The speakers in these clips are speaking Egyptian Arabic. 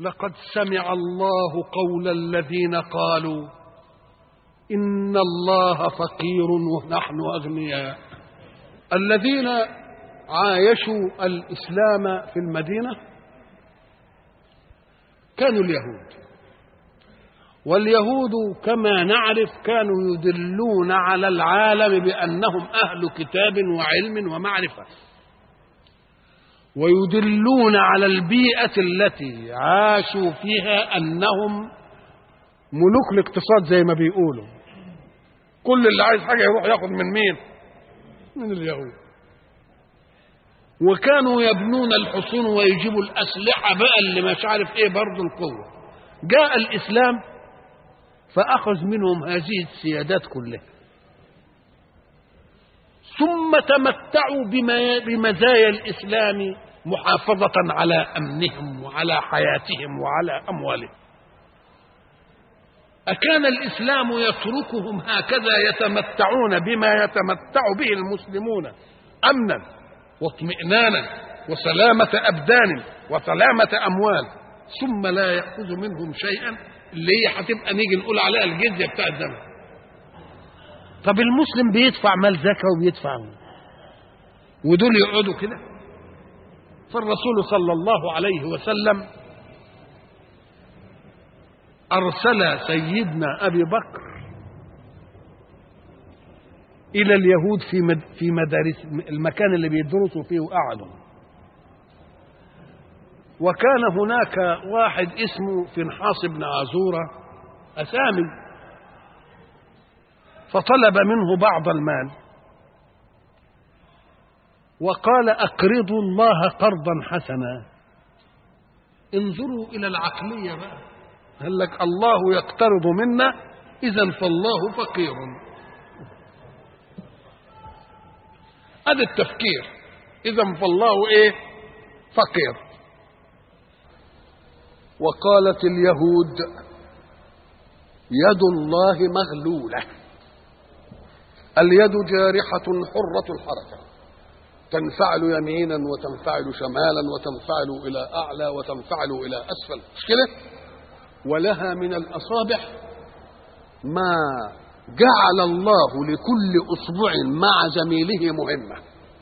لقد سمع الله قول الذين قالوا إن الله فقير ونحن أغنياء الذين عايشوا الإسلام في المدينة كانوا اليهود واليهود كما نعرف كانوا يدلون على العالم بأنهم أهل كتاب وعلم ومعرفة ويدلون على البيئة التي عاشوا فيها أنهم ملوك الاقتصاد زي ما بيقولوا كل اللي عايز حاجة يروح ياخد من مين من اليهود وكانوا يبنون الحصون ويجيبوا الأسلحة بقى اللي مش عارف ايه برضه القوة جاء الإسلام فأخذ منهم هذه السيادات كلها ثم تمتعوا بما بمزايا الإسلام محافظة على أمنهم وعلى حياتهم وعلى أموالهم أكان الإسلام يتركهم هكذا يتمتعون بما يتمتع به المسلمون أمنا واطمئنانا وسلامة أبدان وسلامة أموال ثم لا يأخذ منهم شيئا اللي هي هتبقى نيجي نقول عليها الجزية بتاع الزمن طب المسلم بيدفع مال زكاة وبيدفع ودول يقعدوا كده فالرسول صلى الله عليه وسلم أرسل سيدنا أبي بكر إلى اليهود في مد في مدارس المكان اللي بيدرسوا فيه وقعدوا وكان هناك واحد اسمه فنحاص بن عزورة أسامي فطلب منه بعض المال وقال أقرضوا الله قرضا حسنا انظروا إلى العقلية بقى قال لك الله يقترض منا إذا فالله فقير هذا التفكير إذا فالله إيه فقير وقالت اليهود يد الله مغلولة اليد جارحة حرة الحركة تنفعل يمينا وتنفعل شمالا وتنفعل إلى أعلى وتنفعل إلى أسفل مش كده ولها من الأصابع ما جعل الله لكل أصبع مع زميله مهمة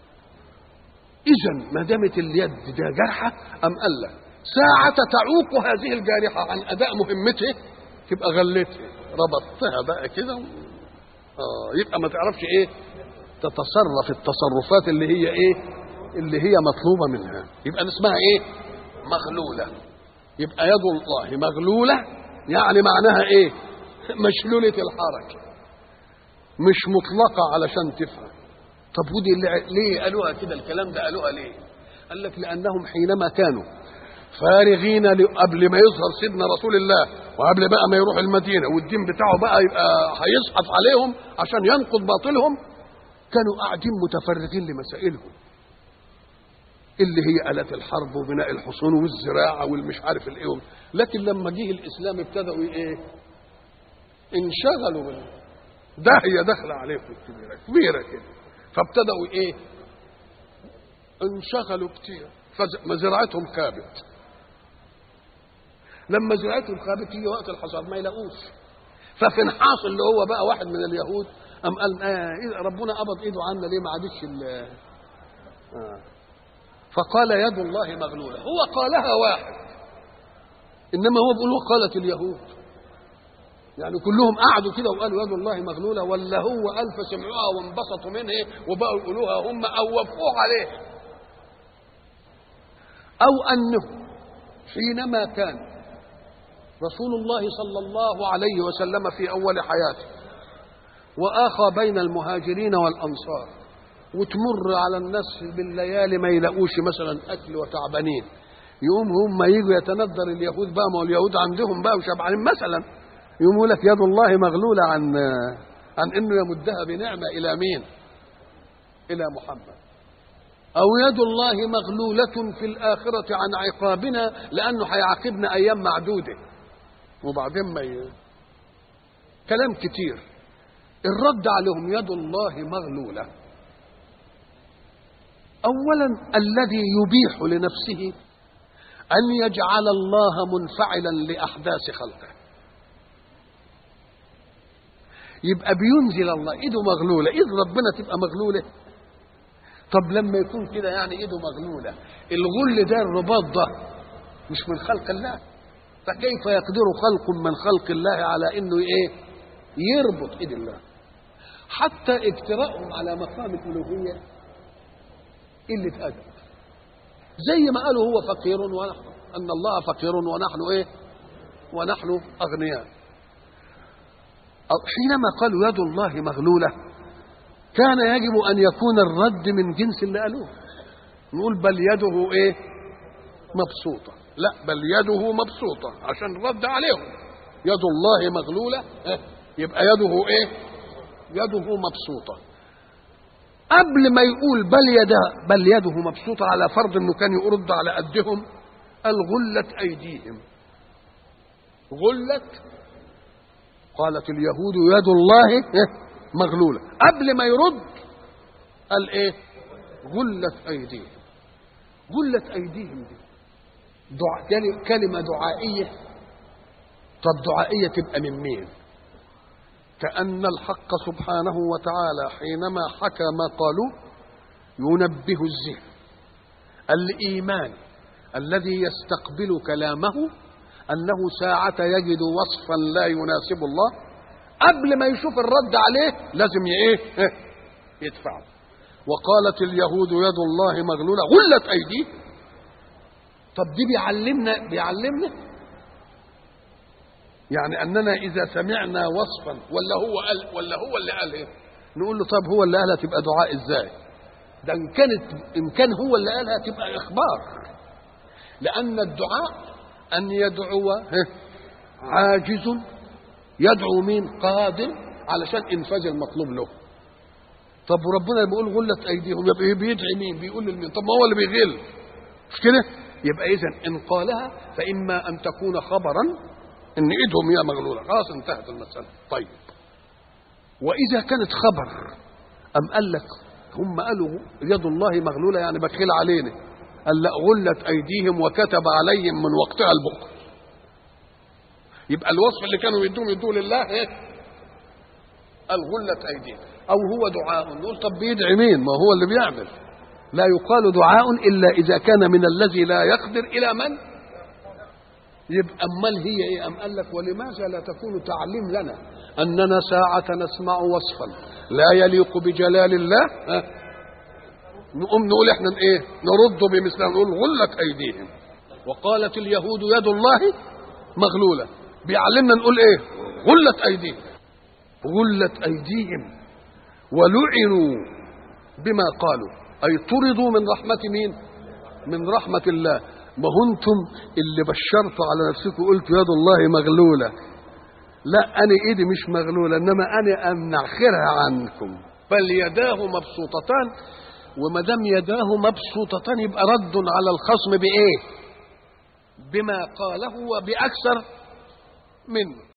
إذا ما دامت اليد ده جرحة أم قال لك ساعة تعوق هذه الجارحة عن أداء مهمته تبقى غلتها ربطتها بقى كده آه يبقى ما تعرفش إيه تتصرف التصرفات اللي هي إيه اللي هي مطلوبة منها يبقى اسمها إيه مغلولة يبقى يد الله مغلولة يعني معناها إيه مشلولة الحركة مش مطلقة علشان تفهم طب ودي ليه قالوها كده الكلام ده قالوها ليه قال لك لأنهم حينما كانوا فارغين قبل ما يظهر سيدنا رسول الله وقبل بقى ما يروح المدينه والدين بتاعه بقى يبقى هيزحف عليهم عشان ينقض باطلهم كانوا قاعدين متفرغين لمسائلهم اللي هي آلات الحرب وبناء الحصون والزراعة والمش عارف الايه لكن لما جه الإسلام ابتدأوا ايه انشغلوا بال داهية داخلة عليكم كبيرة كبيرة كده فابتدأوا ايه انشغلوا كتير فمزرعتهم خابت لما زرعتهم خابت يجي وقت الحصاد ما يلاقوش ففنحاص اللي هو بقى واحد من اليهود قام قال آه ربنا قبض ايده عنا ليه ما عادش آه فقال يد الله مغلوله هو قالها واحد انما هو بيقول قالت اليهود يعني كلهم قعدوا كده وقالوا يد الله مغلوله ولا هو الف سمعوها وانبسطوا منها وبقوا يقولوها هم او وافقوا عليه او انه حينما كان رسول الله صلى الله عليه وسلم في اول حياته واخى بين المهاجرين والانصار وتمر على الناس بالليالي ما يلاقوش مثلا اكل وتعبانين يقوم هم يجوا يتندر اليهود بقى ما هو اليهود عندهم بقى وشبعانين مثلا يقوموا لك يد الله مغلوله عن عن انه يمدها بنعمه الى مين؟ الى محمد. او يد الله مغلوله في الاخره عن عقابنا لانه هيعاقبنا ايام معدوده. وبعدين ما ي... كلام كتير. الرد عليهم يد الله مغلوله. اولا الذي يبيح لنفسه أن يجعل الله منفعلا لأحداث خلقه يبقى بينزل الله ايده مغلولة ايد ربنا تبقى مغلولة طب لما يكون كده يعني ايده مغلولة الغل ده الرباط ده مش من خلق الله فكيف يقدر خلق من خلق الله على انه ايه يربط ايد الله حتى اجتراءهم على مقام الالوهيه قله ادب زي ما قالوا هو فقير ونحن ان الله فقير ونحن ايه ونحن اغنياء حينما قالوا يد الله مغلوله كان يجب ان يكون الرد من جنس اللي قالوه نقول بل يده ايه مبسوطه لا بل يده مبسوطه عشان رد عليهم يد الله مغلوله يبقى يده ايه يده مبسوطه قبل ما يقول بل يده بل يده مبسوطه على فرض انه كان يرد على قدهم قال غلت ايديهم غلت قالت اليهود يد الله مغلوله قبل ما يرد قال ايه غلت ايديهم غلت ايديهم دي دع... كلمه دعائيه طب دعائيه تبقى من مين كأن الحق سبحانه وتعالى حينما حكى ما قالوا ينبه الذهن الإيمان الذي يستقبل كلامه أنه ساعة يجد وصفا لا يناسب الله قبل ما يشوف الرد عليه لازم ايه يدفعه وقالت اليهود يد الله مغلولة غلت أيديه طب دي بيعلمنا بيعلمنا يعني اننا اذا سمعنا وصفا ولا هو قال ولا هو اللي قال ايه نقول له طب هو اللي قالها تبقى دعاء ازاي ده ان كانت ان كان هو اللي قالها تبقى اخبار لان الدعاء ان يدعو عاجز يدعو مين قادر علشان انفاذ المطلوب له طب وربنا بيقول غلت ايديهم يبقى بيدعي مين بيقول لمين طب ما هو اللي بيغل مش كده يبقى اذا ان قالها فاما ان تكون خبرا ان ايدهم هي مغلوله خلاص انتهت المساله طيب واذا كانت خبر ام قال لك هم قالوا يد الله مغلوله يعني بخيل علينا قال لا غلت ايديهم وكتب عليهم من وقتها البخل يبقى الوصف اللي كانوا يدوهم يدوه لله ايه قال غلت ايديهم او هو دعاء نقول طب بيدعي مين ما هو اللي بيعمل لا يقال دعاء الا اذا كان من الذي لا يقدر الى من يبقى امال هي ايه ام قال لك ولماذا لا تكون تعليم لنا اننا ساعه نسمع وصفا لا يليق بجلال الله ها نقوم نقول احنا ايه نرد بمثلها نقول غلت ايديهم وقالت اليهود يد الله مغلوله بيعلمنا نقول ايه غلت ايديهم غلت ايديهم ولعنوا بما قالوا اي طردوا من رحمه مين من رحمه الله ما هو انتم اللي بشرتوا على نفسكم قلتوا يد الله مغلوله لا انا ايدي مش مغلوله انما انا امنع خيرها عنكم بل يداه مبسوطتان وما دام يداه مبسوطتان يبقى رد على الخصم بايه؟ بما قاله وباكثر منه